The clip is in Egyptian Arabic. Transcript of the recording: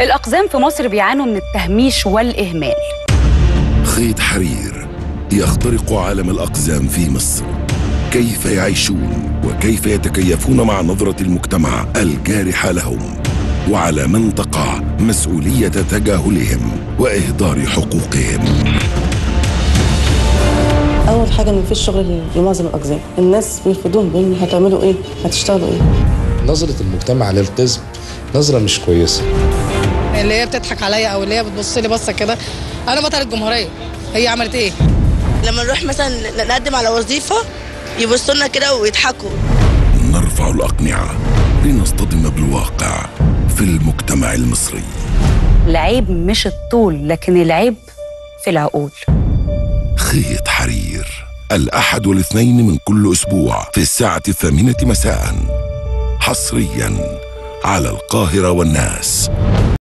الأقزام في مصر بيعانوا من التهميش والإهمال خيط حرير يخترق عالم الأقزام في مصر كيف يعيشون وكيف يتكيفون مع نظرة المجتمع الجارحة لهم وعلى من تقع مسؤولية تجاهلهم وإهدار حقوقهم اول حاجه ان مفيش شغل لمعظم الاقزام الناس بيرفضوهم بيقولوا هتعملوا ايه هتشتغلوا ايه نظرة المجتمع للقزم نظرة مش كويسة اللي هي بتضحك عليا او اللي هي بتبص لي بصه كده انا بطل الجمهوريه هي عملت ايه لما نروح مثلا نقدم على وظيفه يبصوا لنا كده ويضحكوا نرفع الأقنعة لنصطدم بالواقع في المجتمع المصري العيب مش الطول لكن العيب في العقول خيط حرير الأحد والاثنين من كل أسبوع في الساعة الثامنة مساء حصريا على القاهرة والناس